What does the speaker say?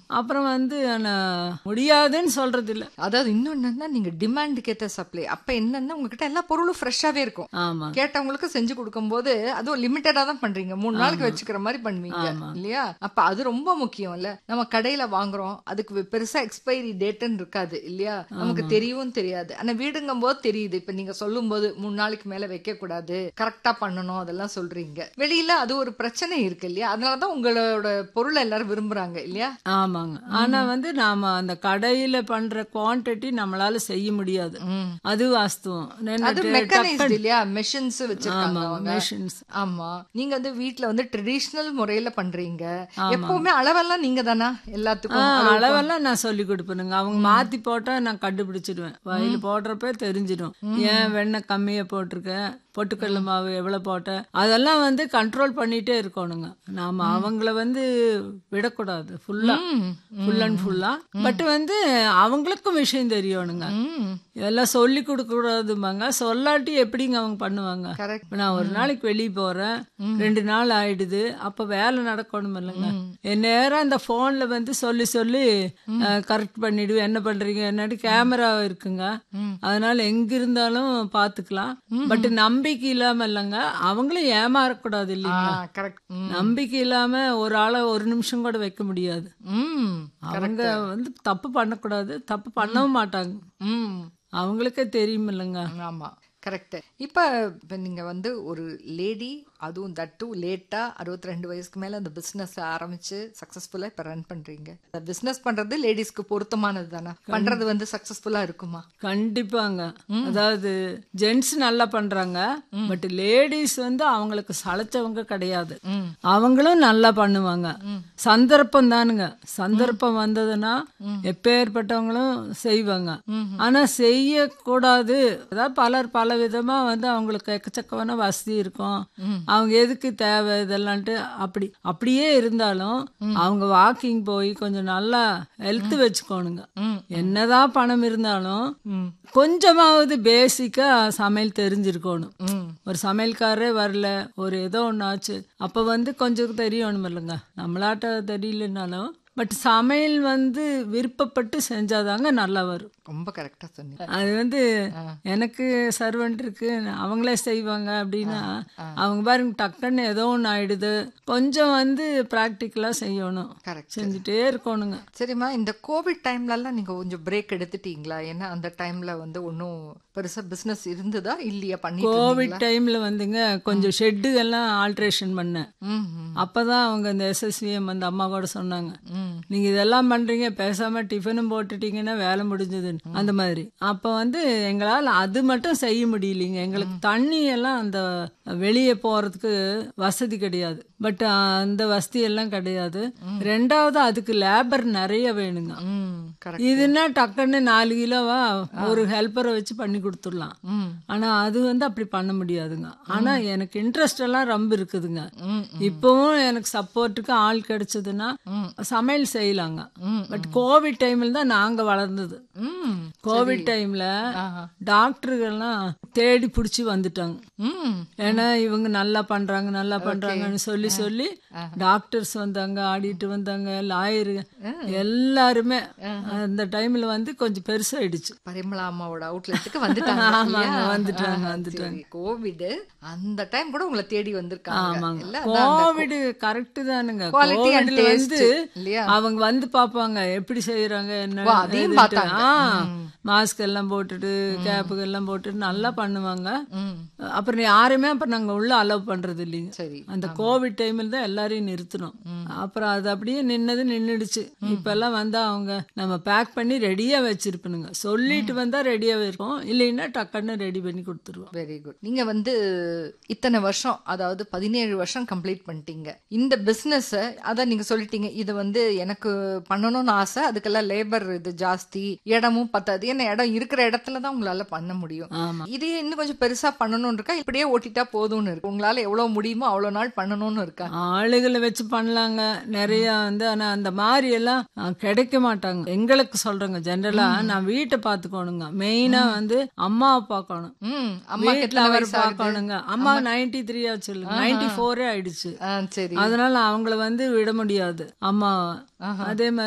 அப்புறம் வந்து நான் முடியாதுன்னு சொல்றது இல்ல அதாவது இன்னொன்னு நீங்க டிமாண்டுக்கு ஏத்த சப்ளை அப்ப என்னன்னா உங்ககிட்ட எல்லா பொருளும் ஃப்ரெஷ்ஷாவே இருக்கும் ஆமா கேட்டவங்களுக்கு செஞ்சு கொடுக்கும்போது அதுவும் லிமிட்டடா தான் பண்றீங்க மூணு நாளுக்கு வச்சுக்கிற மாதிரி பண்ணுவீங்க இல்லையா அப்ப அது ரொம்ப முக்கியம் இல்ல நம்ம கடையில வாங்குறோம் அதுக்கு வெ- பெருசா எக்ஸ்பைரி டேட்னு இருக்காது இல்லையா நமக்கு தெரியவும் தெரியாது ஆனா வீடுங்கும் போது தெரியுது இப்ப நீங்க சொல்லும் போது மூணு நாளைக்கு மேல வைக்க கூடாது கரெக்டா பண்ணணும் அதெல்லாம் சொல்றீங்க வெளியில அது ஒரு பிரச்சனை இருக்கு இல்லையா அதனாலதான் உங்களோட பொருளை எல்லாரும் விரும்புறாங்க இல்லையா ஆமாங்க ஆனா வந்து நாம அந்த கடையில பண்ற குவாண்டிட்டி நம்மளால செய்ய முடியாது ம். அது வாஸ்தவம் அது மெக்கானைஸ்ட் இல்லையா மெஷின்ஸ் வச்சிருக்காங்க அவங்க மெஷின்ஸ் ஆமா நீங்க வந்து வீட்ல வந்து ட்ரெடிஷனல் முறையில பண்றீங்க எப்பவுமே அளவெல்லாம் நீங்க தானா எல்லாத்துக்கும் அளவெல்லாம் நான் சொல்லி கொடுப்பேனுங்க அவங்க மாத்தி போட்டா நான் கண்டுபிடிச்சிடுவேன் வயல் போடுறப்ப தெரிஞ்சிடும் ஏன் வெண்ணெய் கம்மியா போட்டிருக்கேன் பொட்டுக்கடலை மாவு எவ்வளவு போட்ட அதெல்லாம் வந்து கண்ட்ரோல் பண்ணிட்டே இருக்கணுங்க நாம அவங்கள வந்து விடக்கூடாது ஃபுல்லா ஃபுல் அண்ட் ஃபுல்லா பட் வந்து அவங்களுக்கும் விஷயம் தெரியணுங்க ம் இதெல்லாம் சொல்லி கொடுக்க கூடாதும்பாங்க சொல்லாட்டி எப்படிங்க அவங்க பண்ணுவாங்க கரெக்ட் இப்ப நான் ஒரு நாளைக்கு வெளியே போறேன் ரெண்டு நாள் ஆயிடுது அப்ப வேலை நடக்கணும் இல்லைங்க என் நேரம் அந்த போன்ல வந்து சொல்லி சொல்லி கரெக்ட் பண்ணிடுவேன் என்ன பண்றீங்க என்னட்டு கேமரா இருக்குங்க அதனால எங்க இருந்தாலும் பாத்துக்கலாம் பட் நம்பிக்கை இல்லாம இல்லைங்க அவங்களும் ஏமாறக்கூடாது இல்லைங்களா கரெக்ட் நம்பிக்கை இல்லாம ஒரு ஆளை ஒரு நிமிஷம் கூட வைக்க முடியாது ம் அவங்க வந்து தப்பு பண்ணக்கூடாது தப்பு பண்ணவும் மாட்டாங்க ம் அவங்களுக்கே தெரியும் இல்லைங்க ஆமா கரெக்ட் இப்ப இப்ப நீங்க வந்து ஒரு லேடி அதுவும் தட்டு லேட்டா அறுபத்தி ரெண்டு வயசுக்கு மேல அந்த பிசினஸ் ஆரம்பிச்சு சக்சஸ்ஃபுல்லா இப்ப ரன் பண்றீங்க பிசினஸ் பண்றது லேடிஸ்க்கு பொருத்தமானது தானே பண்றது வந்து சக்சஸ்ஃபுல்லா இருக்குமா கண்டிப்பாங்க அதாவது ஜென்ட்ஸ் நல்லா பண்றாங்க பட் லேடிஸ் வந்து அவங்களுக்கு சளைச்சவங்க கிடையாது அவங்களும் நல்லா பண்ணுவாங்க சந்தர்ப்பம் தானுங்க சந்தர்ப்பம் வந்ததுன்னா எப்பேற்பட்டவங்களும் செய்வாங்க ஆனா செய்யக்கூடாது அதாவது பலர் பல விதமா வந்து அவங்களுக்கு எக்கச்சக்கமான வசதி இருக்கும் அவங்க எதுக்கு தேவை இதெல்லாம்ட்டு அப்படி அப்படியே இருந்தாலும் அவங்க வாக்கிங் போய் கொஞ்சம் நல்லா ஹெல்த் வச்சுக்கோணுங்க என்னதான் பணம் இருந்தாலும் கொஞ்சமாவது பேசிக்கா சமையல் தெரிஞ்சிருக்கணும் ஒரு சமையல்காரரே வரல ஒரு ஏதோ ஒண்ணாச்சு அப்ப வந்து கொஞ்சம் தெரியணும் இல்லைங்க நம்மளாட்ட தெரியலனாலும் பட் சமையல் வந்து விருப்பப்பட்டு செஞ்சாதாங்க நல்லா வரும் ரொம்ப கரெக்டா சொன்னீங்க அது வந்து எனக்கு சர்வெண்ட் இருக்கு அவங்களே செய்வாங்க அப்படின்னா அவங்க பாருங்க டக்குன்னு ஏதோ ஒன்று ஆயிடுது கொஞ்சம் வந்து ப்ராக்டிக்கலா செய்யணும் கரெக்ட் செஞ்சுட்டே இருக்கணுங்க சரிம்மா இந்த கோவிட் டைம்ல எல்லாம் நீங்க கொஞ்சம் பிரேக் எடுத்துட்டீங்களா ஏன்னா அந்த டைம்ல வந்து ஒன்றும் பெருசா பிசினஸ் இருந்ததா இல்லையா பண்ணி கோவிட் டைம்ல வந்துங்க கொஞ்சம் ஷெட்டு எல்லாம் ஆல்ட்ரேஷன் பண்ணேன் ம் ம், அப்பதான் அவங்க இந்த எஸ்எஸ்விஎம் அந்த அம்மா கூட சொன்னாங்க ம் நீங்க இதெல்லாம் பண்றீங்க பேசாம டிஃபனும் போட்டுட்டீங்கன்னா வேலை முடிஞ்சதுன்னு அந்த மாதிரி அப்ப வந்து எங்களால அது மட்டும் செய்ய முடியலைங்க எங்களுக்கு தண்ணி எல்லாம் அந்த வெளியே போறதுக்கு வசதி கிடையாது பட் அந்த வசதி எல்லாம் கிடையாது ரெண்டாவது அதுக்கு லேபர் நிறைய வேணுங்க ம் கரெக்ட் இதுன்னா டக்குன்னு நாலு கிலோவா ஒரு ஹெல்ப்பரை வச்சு பண்ணி கொடுத்துடலாம் ம் ஆனா அது வந்து அப்படி பண்ண முடியாதுங்க ஆனா எனக்கு இன்ட்ரெஸ்ட் எல்லாம் ரொம்ப இருக்குதுங்க ம் இப்பவும் எனக்கு சப்போர்ட்டுக்கு ஆள் கிடைச்சதுன்னா சமையல் செய்யலாங்க ம், பட் கோவிட் டைம்ல தான் நாங்க வளர்ந்தது ம் கோவிட் டைம்ல ஆஹா. டாக்டர்கள்லாம் தேடி புடிச்சு வந்துட்டாங்க ம் ஏன்னா இவங்க நல்லா பண்றாங்க நல்லா பண்றாங்கன்னு சொல்லி சொல்லி டாக்டர்ஸ் வந்தாங்க ஆடிட்டு வந்தாங்க லாயரு எல்லாருமே அந்த டைம்ல வந்து கொஞ்சம் பெருசாயிடுச்சு பரிமளா அம்மாவோட அவுட்லெட்டுக்கு வந்துட்டாங்க ஆமாங்க, இல்லையா? வந்துட்டாங்க, ஆ, வந்துட்டாங்க. சரி. கோவிட் அந்த டைம் கூட உங்களை தேடி வந்திருக்காங்க ஆமாங்க இல்ல அதான் அந்த கோவிட் கரெக்ட் தானுங்க Quality and கோவிட்ல taste, வந்து இல்லையா? அவங்க வந்து பாப்பாங்க எப்படி செய்யறாங்க என்ன ஓ, அதையும் ஏதுன்ட்டு. பார்த்தாங்க. ஆ, மாஸ்க் எல்லாம் போட்டுட்டு கேப்புக்கு எல்லாம் போட்டுட்டு நல்லா பண்ணுவாங்க ம் அப்புறம் யாருமே அப்புறம் நாங்க உள்ள அலோவ் பண்றது இல்லைங்க சரி அந்த கோவிட் டைம்ல தான் எல்லாரையும் நிறுத்தணும் அப்புறம் அது அப்படியே நின்னது நின்னுடுச்சு இப்ப எல்லாம் வந்தா அவங்க நம்ம பேக் பண்ணி ரெடியா வச்சிருப்பனுங்க சொல்லிட்டு வந்தா ரெடியாவே இருக்கும் இல்லைன்னா டக்குன்னு ரெடி பண்ணி கொடுத்துருவோம் வெரி குட் நீங்க வந்து இத்தனை வருஷம் அதாவது பதினேழு வருஷம் கம்ப்ளீட் பண்ணிட்டீங்க இந்த பிசினஸ் அதான் நீங்க சொல்லிட்டீங்க இது வந்து எனக்கு பண்ணணும்னு ஆசை அதுக்கெல்லாம் லேபர் இது ஜாஸ்தி இடமும் பத்தாது ஏன்னா இடம் இருக்கிற இடத்துல தான் உங்களால பண்ண முடியும் ஆமா இதே இன்னும் கொஞ்சம் பெருசா பண்ணணும்னு இருக்கா இப்படியே ஓட்டிட்டா போதும்னு இருக்கு உங்களால எவ்வளவு முடியுமோ அவ்வளவு நாள் பண்ணணும்னு இருக்கா ஆளுகளை வச்சு பண்ணலாங்க நிறைய வந்து ஆனா அந்த மாதிரி எல்லாம் அஹ், கிடைக்க மாட்டாங்க எங்களுக்கு சொல்றேங்க ஜெனரலா நான் வீட்டை பாத்துக்கணுங்க மெயினா வந்து அம்மாவை பார்க்கணும் ம் அம்மா வீட்டுல அவர் பார்க்கணுங்க அம்மா நைன்டி த்ரீ ஆச்சு நைன்டி ஃபோரே ஆயிடுச்சு ஆ, சரி அதனால அவங்கள வந்து விட முடியாது அம்மா அதே மாதிரி